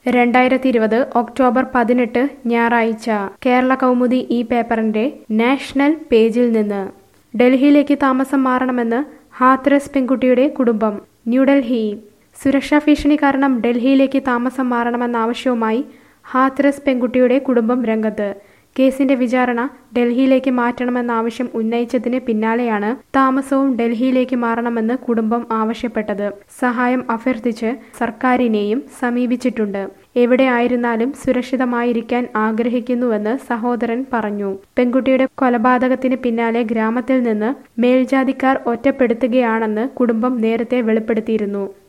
രണ്ടായിരത്തി ഇരുപത് ഒക്ടോബർ പതിനെട്ട് ഞായറാഴ്ച കേരള കൗമുദി ഈ പേപ്പറിന്റെ നാഷണൽ പേജിൽ നിന്ന് ഡൽഹിയിലേക്ക് താമസം മാറണമെന്ന് ഹാത്രസ് പെൺകുട്ടിയുടെ കുടുംബം ന്യൂഡൽഹി സുരക്ഷാ ഭീഷണി കാരണം ഡൽഹിയിലേക്ക് താമസം മാറണമെന്ന ആവശ്യവുമായി ഹാത്രസ് പെൺകുട്ടിയുടെ കുടുംബം രംഗത്ത് കേസിന്റെ വിചാരണ ഡൽഹിയിലേക്ക് മാറ്റണമെന്ന ആവശ്യം ഉന്നയിച്ചതിന് പിന്നാലെയാണ് താമസവും ഡൽഹിയിലേക്ക് മാറണമെന്ന് കുടുംബം ആവശ്യപ്പെട്ടത് സഹായം അഭ്യർത്ഥിച്ച് സർക്കാരിനെയും സമീപിച്ചിട്ടുണ്ട് എവിടെ ആയിരുന്നാലും സുരക്ഷിതമായിരിക്കാൻ ആഗ്രഹിക്കുന്നുവെന്ന് സഹോദരൻ പറഞ്ഞു പെൺകുട്ടിയുടെ കൊലപാതകത്തിന് പിന്നാലെ ഗ്രാമത്തിൽ നിന്ന് മേൽജാതിക്കാർ ഒറ്റപ്പെടുത്തുകയാണെന്ന് കുടുംബം നേരത്തെ വെളിപ്പെടുത്തിയിരുന്നു